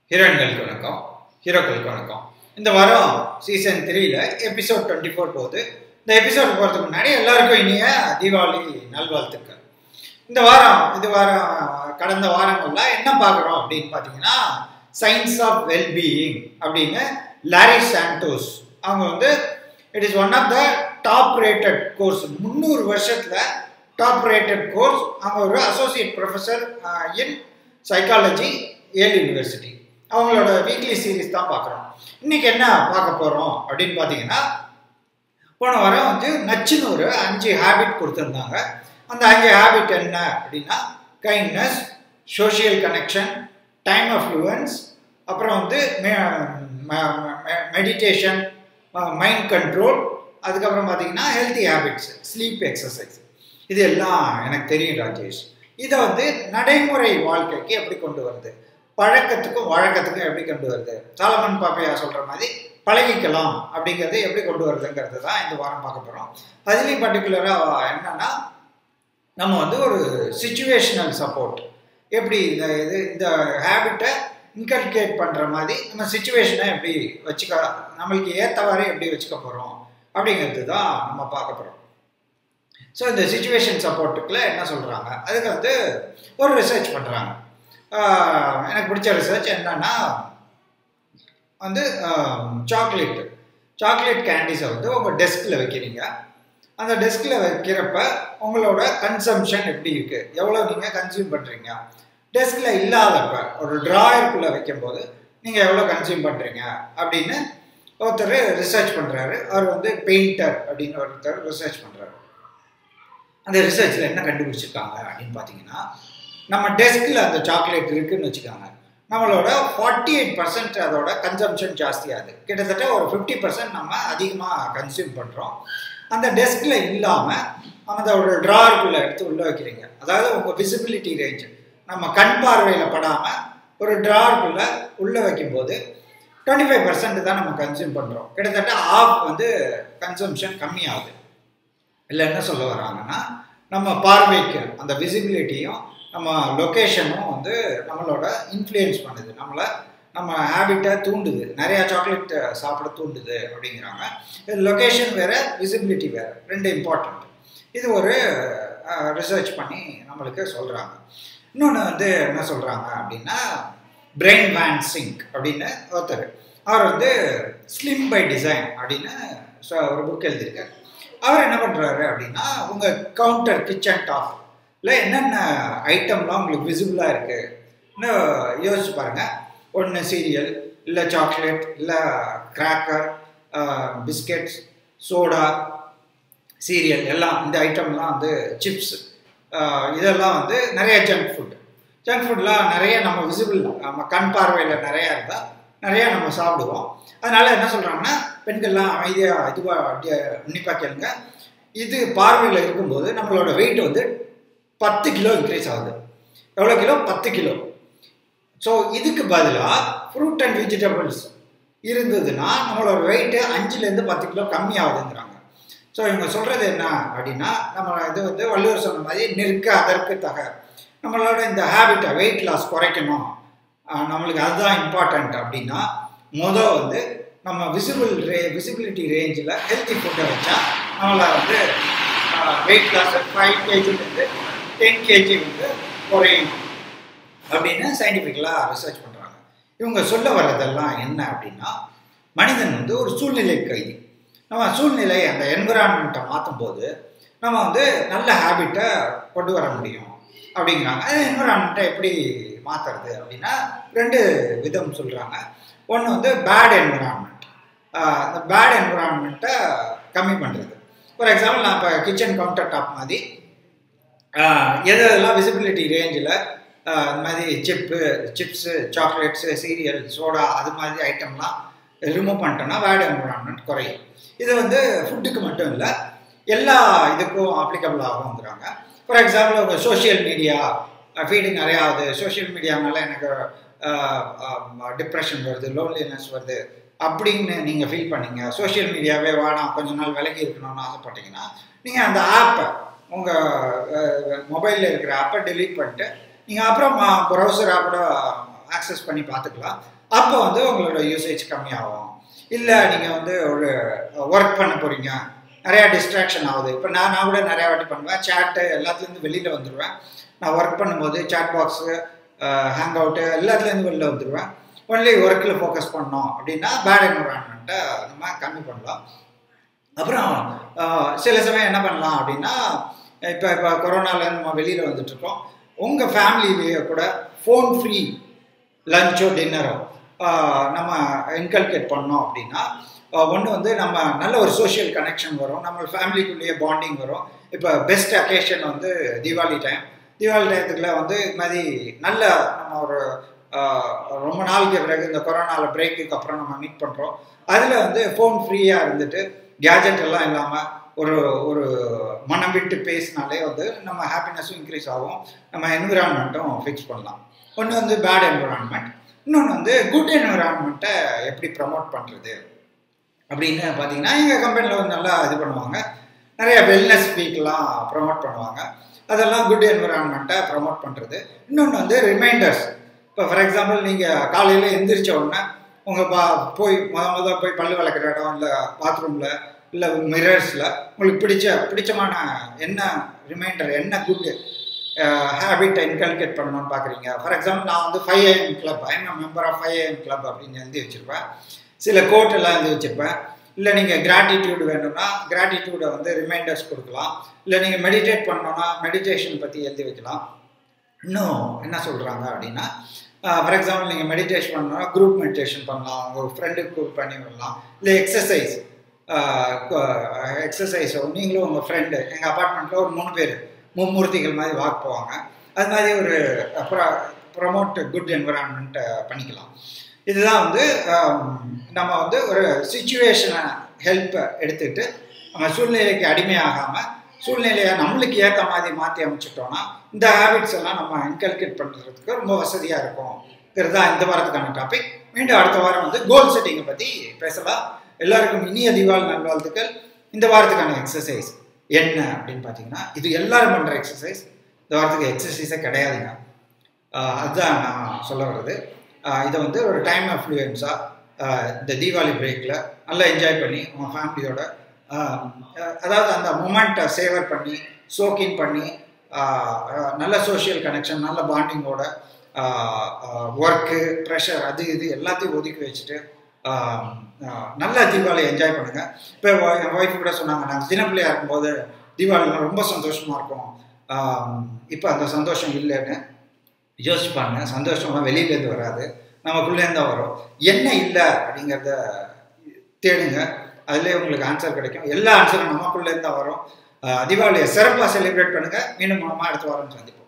ஹீரோயின்களுக்கு வணக்கம் ஹீரோக்களுக்கு வணக்கம் இந்த வாரம் சீசன் த்ரீல எபிசோட் டுவெண்ட்டி ஃபோர் போகுது இந்த எபிசோட் போகிறதுக்கு முன்னாடி எல்லாருக்கும் இனிய தீபாவளி நல்வாழ்த்துக்கள் இந்த வாரம் இது வாரம் கடந்த வாரங்கள்ல என்ன பார்க்குறோம் அப்படின்னு பார்த்தீங்கன்னா சயின்ஸ் ஆஃப் வெல்பீயிங் அப்படின்னு லாரி சாண்டோஸ் அவங்க வந்து it is one of the top rated course முந்நூறு வருஷத்தில் டாப் ரேட்டட் கோர்ஸ் அவங்க ஒரு associate professor in psychology Yale university அவங்களோட வீக்லி சீரீஸ் தான் பார்க்குறோம் இன்னைக்கு என்ன பார்க்க போகிறோம் அப்படின்னு பார்த்தீங்கன்னா போன வாரம் வந்து நச்சுன்னு ஒரு அஞ்சு ஹேபிட் கொடுத்துருந்தாங்க அந்த அஞ்சு ஹேபிட் என்ன அப்படின்னா kindness social connection time of influence அப்புறம் வந்து மெடிடேஷன் மைண்ட் கண்ட்ரோல் அதுக்கப்புறம் பார்த்தீங்கன்னா ஹெல்த்தி ஹேபிட்ஸ் ஸ்லீப் எக்ஸசைஸ் இது எல்லாம் எனக்கு தெரியும் ராஜேஷ் இதை வந்து நடைமுறை வாழ்க்கைக்கு எப்படி கொண்டு வருது பழக்கத்துக்கும் வழக்கத்துக்கும் எப்படி கொண்டு வருது சாலமன் பாப்பையா சொல்கிற மாதிரி பழகிக்கலாம் அப்படிங்கிறது எப்படி கொண்டு வருதுங்கிறது தான் இந்த வாரம் பார்க்க போகிறோம் அதுலேயும் பர்டிகுலராக என்னன்னா நம்ம வந்து ஒரு சுச்சுவேஷனல் சப்போர்ட் எப்படி இந்த இது இந்த ஹேபிட்டை இன்கல்கேட் பண்ணுற மாதிரி நம்ம சுச்சுவேஷனை எப்படி வச்சுக்க நம்மளுக்கு ஏற்றவாறு எப்படி வச்சுக்க போகிறோம் அப்படிங்கிறது தான் நம்ம பார்க்க போகிறோம் ஸோ இந்த சுச்சுவேஷன் சப்போர்ட்டுக்குள்ள என்ன சொல்கிறாங்க அதுக்கு வந்து ஒரு ரிசர்ச் பண்ணுறாங்க எனக்கு பிடிச்ச ரிசர்ச் என்னன்னா வந்து சாக்லேட் சாக்லேட் கேண்டீஸை வந்து உங்கள் டெஸ்கில் வைக்கிறீங்க அந்த டெஸ்கில் வைக்கிறப்ப உங்களோட கன்சம்ஷன் எப்படி இருக்குது எவ்வளோ நீங்கள் கன்சியூம் பண்ணுறீங்க டெஸ்கில் இல்லாதப்ப ஒரு ட்ராயருக்குள்ளே வைக்கும்போது நீங்கள் எவ்வளோ கன்சியூம் பண்ணுறீங்க அப்படின்னு ஒருத்தர் ரிசர்ச் பண்ணுறாரு அவர் வந்து பெயிண்டர் அப்படின்னு ஒருத்தர் ரிசர்ச் பண்ணுறாரு அந்த ரிசர்ச்சில் என்ன கண்டுபிடிச்சிருக்காங்க அப்படின்னு பார்த்தீங்கன்னா நம்ம டெஸ்கில் அந்த சாக்லேட் இருக்குன்னு வச்சுக்காங்க நம்மளோட ஃபார்ட்டி எயிட் பர்சன்ட் அதோட கன்சம்ஷன் ஜாஸ்தியாகுது கிட்டத்தட்ட ஒரு ஃபிஃப்டி பர்சன்ட் நம்ம அதிகமாக கன்சியூம் பண்ணுறோம் அந்த டெஸ்கில் இல்லாமல் அதோட ட்ராருக்குள்ளே எடுத்து உள்ளே வைக்கிறீங்க அதாவது உங்கள் விசிபிலிட்டி ரேஞ்ச் நம்ம கண் பார்வையில் படாமல் ஒரு ட்ராருக்குள்ளே உள்ளே வைக்கும்போது டுவெண்ட்டி ஃபைவ் பர்சன்ட் தான் நம்ம கன்சியூம் பண்ணுறோம் கிட்டத்தட்ட ஆஃப் வந்து கன்சம்ஷன் கம்மியாகுது இல்லை என்ன சொல்ல வராங்கன்னா நம்ம பார்வைக்கு அந்த விசிபிலிட்டியும் நம்ம லொக்கேஷனும் வந்து நம்மளோட இன்ஃப்ளூயன்ஸ் பண்ணுது நம்மளை நம்ம ஹேபிட்டை தூண்டுது நிறையா சாக்லேட் சாப்பிட தூண்டுது அப்படிங்கிறாங்க இது லொக்கேஷன் வேறு விசிபிலிட்டி வேறு ரெண்டு இம்பார்ட்டண்ட் இது ஒரு ரிசர்ச் பண்ணி நம்மளுக்கு சொல்கிறாங்க இன்னொன்று வந்து என்ன சொல்கிறாங்க அப்படின்னா பிரெயின் வேன் சிங்க் அப்படின்னு ஒருத்தர் அவர் வந்து ஸ்லிம் பை டிசைன் அப்படின்னு ஒரு புக் எழுதியிருக்காரு அவர் என்ன பண்ணுறாரு அப்படின்னா உங்கள் கவுண்டர் கிச்சன் டாப் இல்லை என்னென்ன ஐட்டம்லாம் உங்களுக்கு விசிபிளாக இருக்குன்னு யோசிச்சு பாருங்கள் ஒன்று சீரியல் இல்லை சாக்லேட் இல்லை கிராக்கர் பிஸ்கெட்ஸ் சோடா சீரியல் எல்லாம் இந்த ஐட்டம்லாம் வந்து சிப்ஸ் இதெல்லாம் வந்து நிறைய ஜங்க் ஃபுட் ஜங்க் ஃபுட்லாம் நிறைய நம்ம விசிபிள் நம்ம கண் பார்வையில் நிறையா இருந்தால் நிறையா நம்ம சாப்பிடுவோம் அதனால் என்ன சொல்கிறாங்கன்னா பெண்கள்லாம் அமைதியாக இதுவாக உன்னிப்பாக கேளுங்க இது பார்வையில் இருக்கும்போது நம்மளோட வெயிட் வந்து பத்து கிலோ இன்க்ரீஸ் ஆகுது எவ்வளோ கிலோ பத்து கிலோ ஸோ இதுக்கு பதிலாக ஃப்ரூட் அண்ட் வெஜிடபிள்ஸ் இருந்ததுன்னா நம்மளோட வெயிட்டு அஞ்சுலேருந்து பத்து கிலோ கம்மி ஆகுதுங்கிறாங்க ஸோ இவங்க சொல்கிறது என்ன அப்படின்னா நம்ம இது வந்து வள்ளுவர் சொன்ன மாதிரி நிற்க அதற்கு தக நம்மளோட இந்த ஹேபிட்டை வெயிட் லாஸ் குறைக்கணும் நம்மளுக்கு அதுதான் இம்பார்ட்டண்ட் அப்படின்னா மொதல் வந்து நம்ம விசிபிள் ரே விசிபிலிட்டி ரேஞ்சில் ஹெல்த்தி ஃபுட்டை வச்சா நம்மளை வந்து வெயிட் லாஸ் ஃபைவ் கேஜிலேருந்து டென் கேஜி வந்து குறையும் அப்படின்னு சயின்டிஃபிக்கலாக ரிசர்ச் பண்ணுறாங்க இவங்க சொல்ல வர்றதெல்லாம் என்ன அப்படின்னா மனிதன் வந்து ஒரு சூழ்நிலை கைதி நம்ம சூழ்நிலை அந்த என்விரான்மெண்ட்டை மாற்றும் போது நம்ம வந்து நல்ல ஹேபிட்டை கொண்டு வர முடியும் அப்படிங்கிறாங்க அது என்விரான்மெண்ட்டை எப்படி மாற்றுறது அப்படின்னா ரெண்டு விதம் சொல்கிறாங்க ஒன்று வந்து பேட் என்விரான்மெண்ட் அந்த பேட் என்விரான்மெண்ட்டை கம்மி பண்ணுறது ஃபார் எக்ஸாம்பிள் நான் இப்போ கிச்சன் கவுண்டர் டாப் மாதிரி எது எதெல்லாம் விசிபிலிட்டி ரேஞ்சில் இந்த மாதிரி chip chips chocolates cereal soda அது மாதிரி ஐட்டம்லாம் ரிமூவ் பண்ணிட்டோன்னா பேட் என்விரான்மெண்ட் குறையும் இது வந்து ஃபுட்டுக்கு மட்டும் இல்லை எல்லா இதுக்கும் அப்ளிகபிள் ஆகுங்கிறாங்க ஃபார் எக்ஸாம்பிள் உங்கள் சோஷியல் மீடியா ஃபீடிங் நிறையா ஆகுது சோஷியல் மீடியானால எனக்கு டிப்ரெஷன் வருது லோன்லினஸ் வருது அப்படின்னு நீங்கள் ஃபீல் பண்ணீங்க சோஷியல் மீடியாவே வேணாம் கொஞ்ச நாள் விலகி இருக்கணும்னு ஆசைப்பட்டீங்கன்னா நீங்கள் அந்த ஆப்பை உங்கள் மொபைலில் இருக்கிற ஆப்பை டெலீட் பண்ணிட்டு நீங்கள் அப்புறம் ப்ரௌசர் ஆப்போட ஆக்சஸ் பண்ணி பார்த்துக்கலாம் அப்போ வந்து உங்களோட யூசேஜ் கம்மியாகும் இல்லை நீங்கள் வந்து ஒரு ஒர்க் பண்ண போகிறீங்க நிறையா டிஸ்ட்ராக்ஷன் ஆகுது இப்போ நான் நான் கூட நிறையா வாட்டி பண்ணுவேன் சேட்டு எல்லாத்துலேருந்து வெளியில் வந்துடுவேன் நான் ஒர்க் பண்ணும்போது சேட் பாக்ஸு ஹேங் அவுட்டு எல்லாத்துலேருந்து வெளில வந்துடுவேன் ஒன்லி ஒர்க்கில் ஃபோக்கஸ் பண்ணோம் அப்படின்னா பேட் என்வரான்மெண்ட்டை நம்ம கம்மி பண்ணலாம் அப்புறம் சில சமயம் என்ன பண்ணலாம் அப்படின்னா இப்போ இப்போ கொரோனாவில் நம்ம வெளியில் வந்துட்டுருக்கோம் உங்கள் ஃபேமிலியிலேயே கூட ஃபோன் ஃப்ரீ லஞ்சோ டின்னரோ நம்ம இன்கல்கேட் பண்ணோம் அப்படின்னா ஒன்று வந்து நம்ம நல்ல ஒரு சோஷியல் கனெக்ஷன் வரும் நம்ம ஃபேமிலிக்குள்ளேயே பாண்டிங் வரும் இப்போ பெஸ்ட் அக்கேஷன் வந்து தீபாவளி டைம் தீபாவளி டயத்துக்குள்ள வந்து இது மாதிரி நல்ல நம்ம ஒரு ரொம்ப நாளுக்கு பிறகு இந்த கொரோனாவில் பிரேக்குக்கு அப்புறம் நம்ம மீட் பண்ணுறோம் அதில் வந்து ஃபோன் ஃப்ரீயாக இருந்துட்டு கேஜெட் எல்லாம் இல்லாமல் ஒரு ஒரு மனம் விட்டு பேசினாலே வந்து நம்ம ஹாப்பினஸும் இன்க்ரீஸ் ஆகும் நம்ம என்விரான்மெண்ட்டும் ஃபிக்ஸ் பண்ணலாம் ஒன்று வந்து பேட் என்விரான்மெண்ட் இன்னொன்று வந்து குட் என்விரான்மெண்ட்டை எப்படி ப்ரமோட் பண்ணுறது அப்படின்னு பார்த்தீங்கன்னா எங்கள் கம்பெனியில் வந்து நல்லா இது பண்ணுவாங்க நிறைய வெல்னஸ் வீக்லாம் ப்ரமோட் பண்ணுவாங்க அதெல்லாம் குட் என்விரான்மெண்ட்டை ப்ரமோட் பண்ணுறது இன்னொன்று வந்து ரிமைண்டர்ஸ் இப்போ ஃபார் எக்ஸாம்பிள் நீங்கள் காலையில் எந்திரிச்ச உடனே உங்கள் பா போய் முத முத போய் பல்லு வளர்க்குற இடம் இல்லை பாத்ரூமில் இல்லை மிரர்ஸில் உங்களுக்கு பிடிச்ச பிடிச்சமான என்ன ரிமைண்டர் என்ன குட் ஹேபிட்டை இன்கல்கேட் பண்ணணும்னு பார்க்குறீங்க ஃபார் எக்ஸாம்பிள் நான் வந்து five AM club I'm member of five AM club அப்படின்னு எழுதி வச்சுருப்பேன் சில கோட் எல்லாம் எழுதி வச்சுருப்பேன் இல்லை நீங்கள் கிராட்டிடியூட் வேணும்னா கிராட்டிடியூடை வந்து ரிமைண்டர்ஸ் கொடுக்கலாம் இல்லை நீங்கள் மெடிடேட் பண்ணோன்னா மெடிடேஷன் பற்றி எழுதி வைக்கலாம் இன்னும் என்ன சொல்கிறாங்க அப்படின்னா ஃபார் எக்ஸாம்பிள் நீங்கள் மெடிடேஷன் பண்ணோன்னா குரூப் மெடிடேஷன் பண்ணலாம் உங்கள் ஃப்ரெண்டுக்கு குரூப் பண்ணி விடலாம் இல்லை எக்ஸசைஸ் எக்ஸசைஸோ நீங்களும் உங்கள் ஃப்ரெண்டு எங்கள் அப்பார்ட்மெண்ட்டில் ஒரு மூணு பேர் மும்மூர்த்திகள் மாதிரி வாக் போவாங்க அது மாதிரி ஒரு ப்ரமோட் குட் என்விரான்மெண்ட்டை பண்ணிக்கலாம் இதுதான் வந்து நம்ம வந்து ஒரு சுச்சுவேஷனை ஹெல்ப்பை எடுத்துக்கிட்டு நம்ம சூழ்நிலைக்கு அடிமையாகாமல் சூழ்நிலையை நம்மளுக்கு ஏற்ற மாதிரி மாற்றி அமைச்சிட்டோம்னா இந்த ஹேபிட்ஸ் எல்லாம் நம்ம இன்கல்கேட் பண்ணுறதுக்கு ரொம்ப வசதியாக இருக்கும் தான் இந்த வாரத்துக்கான டாபிக் மீண்டும் அடுத்த வாரம் வந்து கோல் செட்டிங்கை பற்றி பேசலாம் எல்லாருக்கும் இனிய தீபாவளி நல்வாழ்த்துக்கள் இந்த வாரத்துக்கான எக்ஸசைஸ் என்ன அப்படின்னு பார்த்தீங்கன்னா இது எல்லாரும் பண்ணுற எக்ஸசைஸ் இந்த வாரத்துக்கு எக்ஸசைஸே கிடையாதுங்க அதுதான் நான் சொல்ல வர்றது இதை வந்து ஒரு டைம் அஃப்ளூயன்ஸாக இந்த தீபாவளி பிரேக்கில் நல்லா என்ஜாய் பண்ணி உங்கள் ஃபேமிலியோட அதாவது அந்த மூமெண்ட்டை சேவர் பண்ணி சோக்கின் பண்ணி நல்ல சோஷியல் கனெக்ஷன் நல்ல பாண்டிங்கோட ஒர்க்கு ப்ரெஷர் அது இது எல்லாத்தையும் ஒதுக்கி வச்சுட்டு நல்லா தீபாவளி என்ஜாய் பண்ணுங்கள் இப்போ என் ஒய்ஃப் கூட சொன்னாங்க நாங்கள் சின்ன பிள்ளையா இருக்கும்போது தீபாவளிலாம் ரொம்ப சந்தோஷமாக இருக்கும் இப்போ அந்த சந்தோஷம் இல்லைன்னு யோசிச்சு பாருங்க சந்தோஷமாக வெளியிலேருந்து வராது நமக்குள்ளேருந்து தான் வரும் என்ன இல்லை அப்படிங்கிறத தேடுங்க அதுலேயே உங்களுக்கு ஆன்சர் கிடைக்கும் எல்லா ஆன்சரும் நமக்குள்ளேருந்து தான் வரும் தீபாவளியை சிறப்பாக செலிப்ரேட் பண்ணுங்கள் மீண்டும் மூலமாக அடுத்த வாரம் சந்திப்போம்